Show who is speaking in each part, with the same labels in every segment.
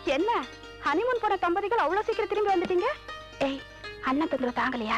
Speaker 1: என்ன ஹனிமூன் போன தம்பதிகள் அவ்வளவு சீக்கிரம் திரும்பி வந்துட்டீங்க ஏய் அண்ணன் தொந்தரவு தாங்கலையா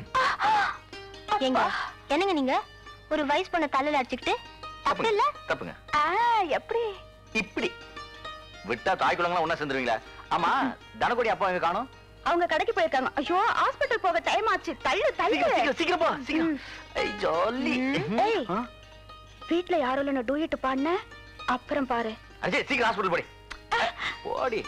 Speaker 2: ஏங்க என்னங்க நீங்க ஒரு வயசு பொண்ண தலையில அடிச்சுக்கிட்டு தப்பு இல்ல
Speaker 3: தப்புங்க
Speaker 1: ஆ, எப்படி
Speaker 3: இப்படி விட்டா தாய் குழந்தைலாம் ஒண்ணா சேர்ந்துருவீங்களா ஆமா தனக்குடி அப்பா எங்க காணும்
Speaker 1: அவங்க கடைக்கு போயிருக்காங்க ஐயோ ஹாஸ்பிட்டல் போக டைம் ஆச்சு தள்ளு தள்ளு
Speaker 3: சீக்கிரம் சீக்கிரம் போ சீக்கிரம் ஏய், ஜாலி
Speaker 1: ஏய்
Speaker 3: ஆ?
Speaker 1: வீட்ல யாரும் இல்லைன்னு டூயிட்டு பாடின அப்புறம் பாரு
Speaker 3: அஜய் சீக்கிரம் ஹாஸ்பிடல் போடி போடி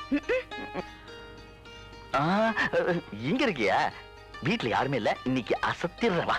Speaker 3: ஆ, இங்க இருக்கியா வீட்ல யாருமே இல்ல இன்னைக்கு அசத்திடுறவா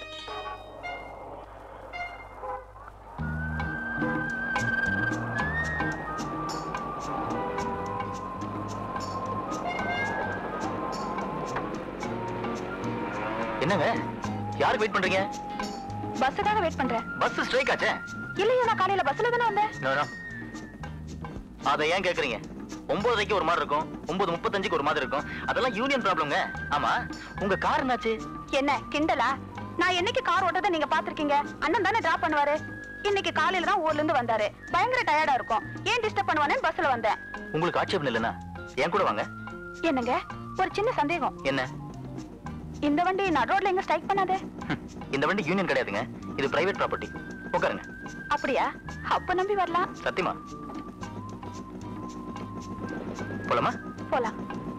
Speaker 3: என்னங்க யாருக்கு வெயிட் பண்றீங்க
Speaker 1: பஸ்ஸுக்காக வெயிட் பண்றேன்
Speaker 3: பஸ் ஸ்ட்ரைக் ஆச்சே
Speaker 1: இல்லையா நான் காலையில பஸ்ல தானே வந்தேன்
Speaker 3: No, no. அதை ஏன் கேக்குறீங்க ஒன்பதரைக்கு ஒரு மாதிரி இருக்கும் ஒன்பது முப்பத்தஞ்சுக்கு ஒரு மாதிரி இருக்கும் அதெல்லாம் யூனியன் ப்ராப்ளம்ங்க ஆமா உங்க கார் என்னாச்சு
Speaker 1: என்ன கிண்டலா நான் என்னைக்கு கார் ஓட்டதை நீங்க பாத்திருக்கீங்க அண்ணன் தானே டிராப் பண்ணுவாரு இன்னைக்கு காலையில தான் ஊர்ல இருந்து வந்தாரு பயங்கர டயர்டா இருக்கும் ஏன் டிஸ்டர்ப் பண்ணுவானேன்னு பஸ்ல வந்தேன்
Speaker 3: உங்களுக்கு ஆட்சேபம் இல்லைன்னா என் கூட வாங்க
Speaker 1: என்னங்க ஒரு சின்ன சந்தேகம்
Speaker 3: என்ன
Speaker 1: இந்த வண்டி நடு ரோட்ல எங்க ஸ்ட்ரைக் பண்ணாதே
Speaker 3: ஹம், இந்த வண்டி யூனியன் கிடையாதுங்க இது பிரைவேட் ப்ராப்பர்ட்டி உட்காருங்க
Speaker 1: அப்படியா அப்ப நம்பி வரலாம்
Speaker 3: சத்தியமா போலாமா
Speaker 1: போலாம்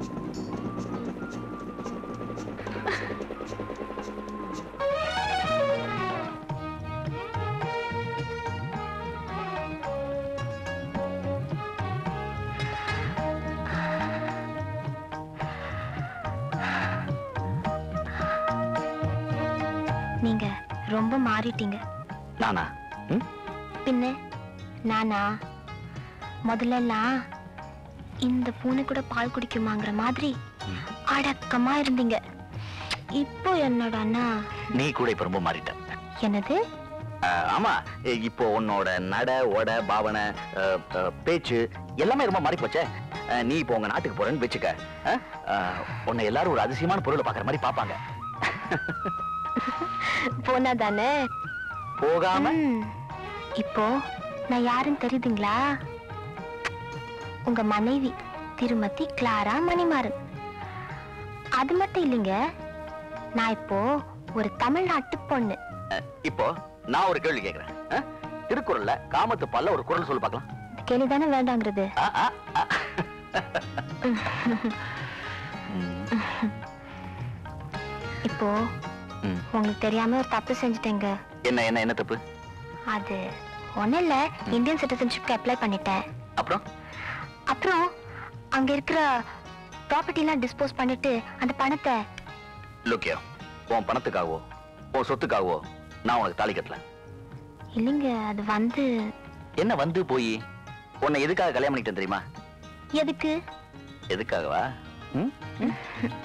Speaker 2: நீங்க ரொம்ப மாறிட்டீங்க
Speaker 3: நானா ம்?
Speaker 2: பின்ன நானா முதல்லலாம் இந்த பூனை கூட பால் குடிக்குமாங்கிற மாதிரி அடக்கமா இருந்தீங்க இப்போ என்னடான்னா
Speaker 3: நீ கூட இப்ப ரொம்ப மாறிட்ட
Speaker 2: என்னது
Speaker 3: அஹ், ஆமா இ- இப்போ உன்னோட நட ஒட பாவனை அஹ், அஹ், பேச்சு எல்லாமே ரொம்ப மாறி போச்சே அஹ், நீ இப்போ உங்க நாட்டுக்கு போறேன்னு வச்சுக்க அஹ், அஹ், உன்னை எல்லாரும் ஒரு அதிசயமான பொருளை பாக்குற மாதிரி பாப்பாங்க
Speaker 2: போனா தானே
Speaker 3: போகாம
Speaker 2: ம். இப்போ நான் யாருன்னு தெரியுதுங்களா உங்க மனைவி திருமதி கிளாரா மணிமாறன் அது மட்டும் இல்லைங்க நான் இப்போ ஒரு தமிழ்நாட்டு பொண்ணு
Speaker 3: இப்போ நான் ஒரு கேள்வி கேக்குறேன் அஹ், திருக்குறள்ல காமத்து பல்ல ஒரு குரல் சொல்லு பார்க்கலாம்
Speaker 2: கேள்வி தானே வேண்டாங்கிறது
Speaker 3: ஆ, ஆ, ஆ. ம்.
Speaker 2: இப்போ
Speaker 3: ம்.
Speaker 2: உங்களுக்கு தெரியாம ஒரு தப்பு செஞ்சுட்டேங்க
Speaker 3: என்ன என்ன என்ன தப்பு
Speaker 2: அது ஒண்ணும் இல்ல இந்தியன் சிட்டிசன்ஷிப்க்கு அப்ளை பண்ணிட்டேன்
Speaker 3: அப்புறம்
Speaker 2: அப்புறம் அங்க இருக்கிற ப்ராப்பர்ட்டி எல்லாம் டிஸ்போஸ் பண்ணிட்டு அந்த பணத்தை
Speaker 3: லுக்கியோ உன் பணத்துக்காகவோ உன் சொத்துக்காகவோ நான் உனக்கு தாலி கட்டல
Speaker 2: இல்லைங்க அது வந்து
Speaker 3: என்ன வந்து போய் உன்னை எதுக்காக கல்யாணம் பண்ணிட்டேன் தெரியுமா
Speaker 2: எதுக்கு
Speaker 3: எதுக்காகவா ம்? ம்.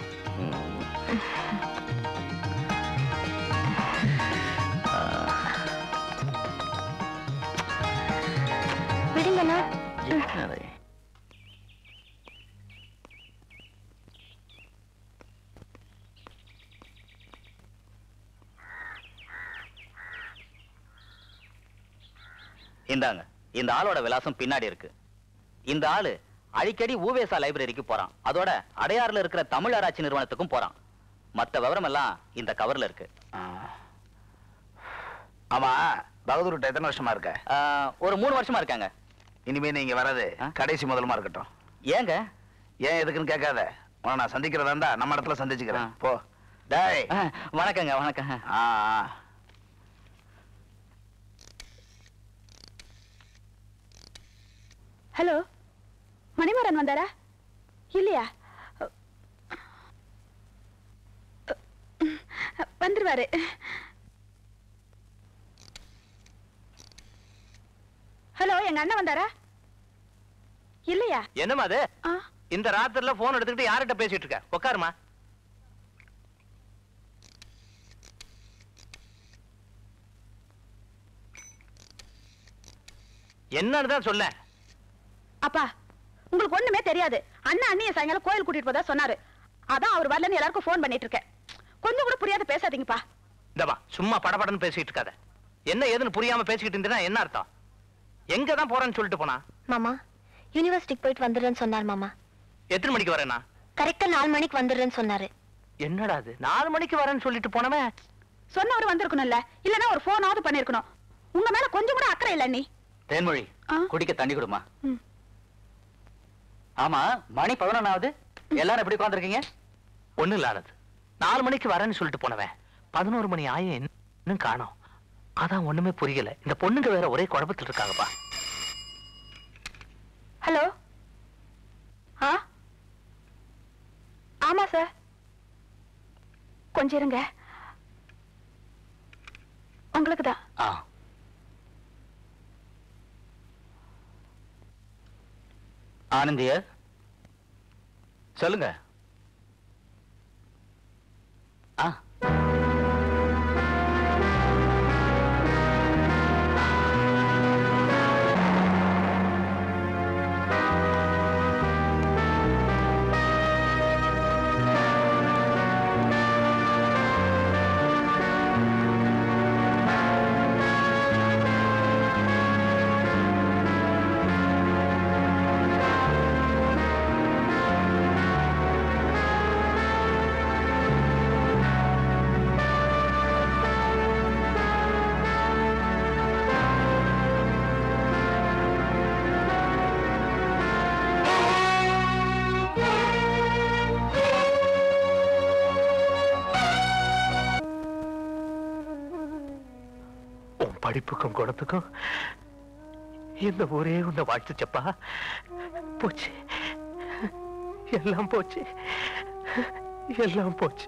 Speaker 2: விடுங்கண்ணா
Speaker 3: என்னது? இந்தாங்க இந்த ஆளோட விலாசம் பின்னாடி இருக்கு இந்த ஆளு அடிக்கடி ஊவேசா லைப்ரரிக்கு போறான் அதோட அடையாறுல இருக்கிற தமிழ் ஆராய்ச்சி நிறுவனத்துக்கும் போறான் மத்த விவரம் எல்லாம் இந்த கவர்ல இருக்கு
Speaker 4: ஆமா பகதூர்கிட்ட எத்தனை வருஷமா இருக்க
Speaker 3: ஆஹ், ஒரு மூணு வருஷமா இருக்காங்க
Speaker 4: இனிமே நீங்க வர்றது
Speaker 3: ஆ?
Speaker 4: கடைசி முதலமா இருக்கட்டும்
Speaker 3: ஏங்க
Speaker 4: ஏன் எதுக்குன்னு கேட்காத உன்னை நான் சந்திக்கிறதா இருந்தா நம்ம இடத்துல சந்திச்சுக்கிறேன்
Speaker 3: ஆ.
Speaker 4: போ டேய்
Speaker 3: ஆஹ், வணக்கங்க வணக்கம்
Speaker 4: ஆ ஆ.
Speaker 1: ஹலோ மணிமாறன் வந்தாரா இல்லையா வந்துருவாரு ஹலோ எங்க அண்ணன் வந்தாரா இல்லையா
Speaker 3: என்னம்மா அது
Speaker 1: ஆ
Speaker 3: இந்த ராத்திரில போன் எடுத்துக்கிட்டு யார்கிட்ட பேசிட்டு இருக்க உட்காருமா என்னன்னு தான் சொல்ல
Speaker 1: அப்பா உங்களுக்கு ஒண்ணுமே தெரியாது அண்ணன் அண்ணிய சாயங்காலம் கோயில் கூட்டிட்டு போதா சொன்னாரு அதான் அவர் வரலன்னு எல்லாருக்கும் ஃபோன் பண்ணிட்டு இருக்கேன் கொஞ்சம் கூட புரியாத பேசாதீங்கப்பா
Speaker 3: இந்தமா சும்மா படபடன்னு பேசிட்டு இருக்காத என்ன ஏதுன்னு புரியாம பேசிக்கிட்டு இருந்தீங்கன்னா என்ன அர்த்தம் எங்க தான் போறேன்னு சொல்லிட்டு போனா
Speaker 2: மாமா யூனிவர்சிட்டிக்கு போயிட்டு வந்துடுறேன்னு சொன்னார் மாமா
Speaker 3: எத்தனை மணிக்கு வரேனா
Speaker 2: கரெக்டா நாலு மணிக்கு வந்துடுறேன்னு சொன்னாரு
Speaker 3: என்னடா அது நாலு மணிக்கு வரேன்னு சொல்லிட்டு போனவன்
Speaker 1: சொன்னவர் வந்திருக்கணும்ல இல்லனா ஒரு போனாவது பண்ணிருக்கணும் உங்க மேல கொஞ்சம் கூட அக்கறை இல்ல நீ
Speaker 3: தேன்மொழி
Speaker 1: ஆ?
Speaker 3: குடிக்க தண்ணி கொடுமா
Speaker 1: ம்.
Speaker 3: ஆமா மணி பதினொன்னாவது எல்லாரும் எப்படி உட்காந்துருக்கீங்க
Speaker 5: ஒண்ணு இல்லாதது நாலு மணிக்கு வரேன்னு சொல்லிட்டு போனவன் பதினோரு மணி ஆயும் இன்னும் காணோம் அதான் ஒண்ணுமே புரியல இந்த பொண்ணுங்க வேற ஒரே குழப்பத்தில் இருக்காங்கப்பா
Speaker 1: ஹலோ ஆ ஆமா சார் கொஞ்சம் இருங்க உங்களுக்கு தான்
Speaker 3: ஆ ஆனந்திய சொல்லுங்க ஆ
Speaker 5: உன் படிப்புக்கும் குணத்துக்கும் இந்த ஒரே உன்னை வாழ்த்துச்சப்பா போச்சு எல்லாம் போச்சு எல்லாம் போச்சு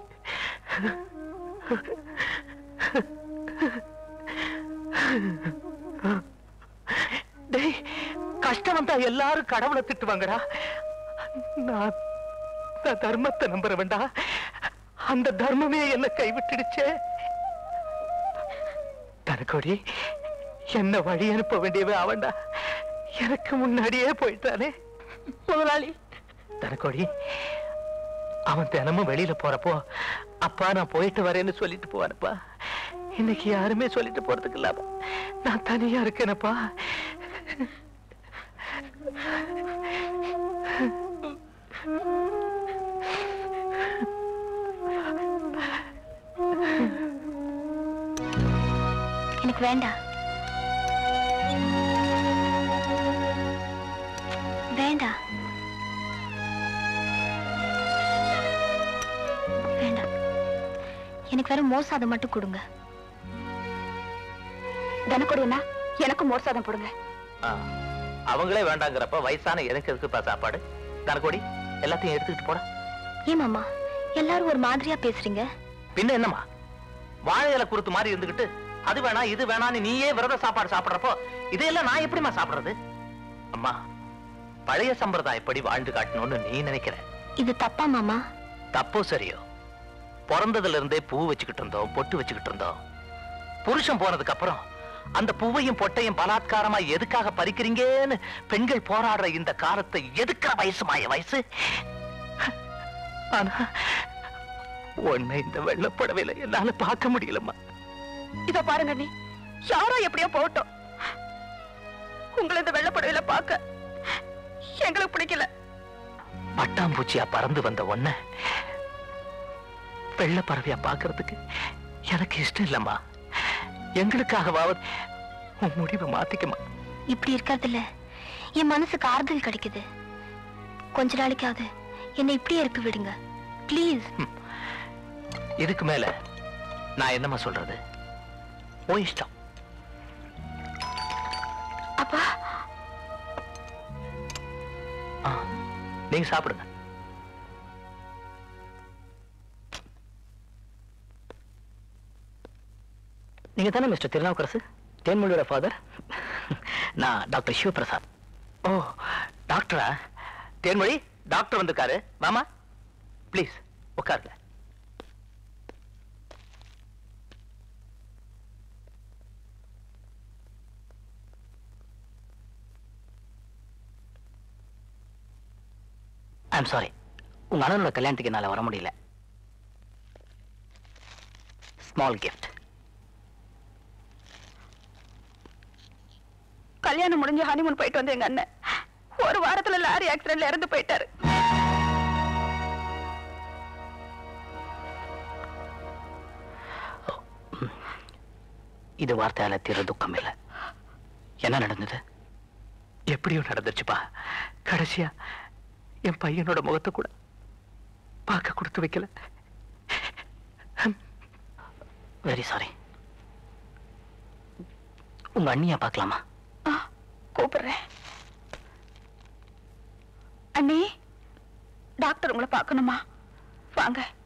Speaker 5: டேய் கஷ்டம் வந்தா எல்லாரும் கடவுளை திட்டுவாங்கடா நான் நான் தர்மத்தை நம்புறவன்டா அந்த தர்மமே என்ன கைவிட்டுடுச்சே தனக்கோடி என்ன வழி அனுப்ப வேண்டியவன் அவன்டா எனக்கு முன்னாடியே போயிட்டானே முதலாளி தனக்கோடி அவன் தினமும் வெளியில போறப்போ அப்பா நான் போயிட்டு வரேன்னு சொல்லிட்டு போவானப்பா இன்னைக்கு யாருமே சொல்லிட்டு போறதுக்கு இல்லாம நான் தனியா இருக்கேனப்பா
Speaker 2: எனக்கு வேண்டாம் வேண்டாம் வேண்டாம் எனக்கு வெறும் மோசாதம் மட்டும் கொடுங்க
Speaker 1: தனக்கொடினா எனக்கும் மோர் சாதம் போடுங்க
Speaker 5: ஆ, அவங்களே வேண்டாங்கிறப்ப வயசான எனக்கு எதுக்குப்பா சாப்பாடு தனக்கோடி எல்லாத்தையும் எடுத்துக்கிட்டு போட
Speaker 2: ஏன் மாமா எல்லாரும் ஒரு மாதிரியா பேசுறீங்க
Speaker 5: பின்ன என்னம்மா வாழை இலை குருத்து மாதிரி இருந்துகிட்டு அது வேணா இது வேணான்னு நீயே விரத சாப்பாடு சாப்பிடுறப்போ இதையெல்லாம் நான் எப்படிம்மா சாப்பிடுறது அம்மா பழைய சம்பிரதாயப்படி வாழ்ந்து காட்டணும்னு நீ நினைக்கிற
Speaker 2: இது தப்பா மாமா
Speaker 5: தப்போ சரியோ பிறந்ததுல இருந்தே பூ வச்சுக்கிட்டு இருந்தோம் பொட்டு வச்சுக்கிட்டு இருந்தோம் புருஷன் போனதுக்கு அப்புறம் அந்த பூவையும் பொட்டையும் பலாத்காரமா எதுக்காக பறிக்கிறீங்கன்னு பெண்கள் போராடுற இந்த காலத்தை எதுக்குற வயசு மாய வயசு ஆனா உன்னை இந்த வெள்ளப்படவையில என்னால பார்க்க முடியலம்மா
Speaker 1: இத பாருங்க நீ யாரோ எப்படியோ போகட்டும் உங்களை இந்த வெள்ளப்படவையில பார்க்க எங்களுக்கு பிடிக்கல
Speaker 5: பட்டாம்பூச்சியா பறந்து வந்த ஒன்ன வெள்ள பறவையா பார்க்கிறதுக்கு எனக்கு இஷ்டம் இல்லம்மா எங்களுக்காகவாவது உன் முடிவை மாத்திக்கமா
Speaker 2: இப்படி இருக்கிறதுல என் மனசுக்கு ஆறுதல் கிடைக்குது கொஞ்ச நாளைக்காவது என்னை இப்படியே இருக்க விடுங்க ப்ளீஸ்
Speaker 5: இதுக்கு மேல நான் என்னம்மா சொல்றது ஓ இஷ்டம்
Speaker 1: அப்பா
Speaker 5: ஆ, நீங்க சாப்பிடுங்க
Speaker 3: நீங்க தானே மிஸ்டர் திருநாவுக்கரசு தேன்மொழியோட ஃபாதர் நான் டாக்டர் சிவபிரசாத்
Speaker 5: ஓ டாக்டரா தேன்மொழி டாக்டர் வந்திருக்காரு மாமா ப்ளீஸ் உட்காருங்க
Speaker 3: ஐம் சாரி உங்க அண்ணனோட கல்யாணத்துக்கு என்னால வர முடியல ஸ்மால் கிஃப்ட்
Speaker 1: கல்யாணம் முடிஞ்சு ஹனிமூன் போயிட்டு வந்து எங்க அண்ணன் ஒரு வாரத்துல லாரி ஆக்சிடென்ட்ல இறந்து போயிட்டாரு
Speaker 5: இது வார்த்தையால தீர துக்கம் இல்ல என்ன நடந்தது எப்படியோ நடந்துச்சுப்பா கடைசியா என் பையனோட முகத்தை கூட பார்க்க கொடுத்து வைக்கல வெரி சாரி உங்க அண்ணியா பார்க்கலாமா
Speaker 1: ஆ, கூப்பிடுறேன் அண்ணி டாக்டர் உங்களை பார்க்கணுமா வாங்க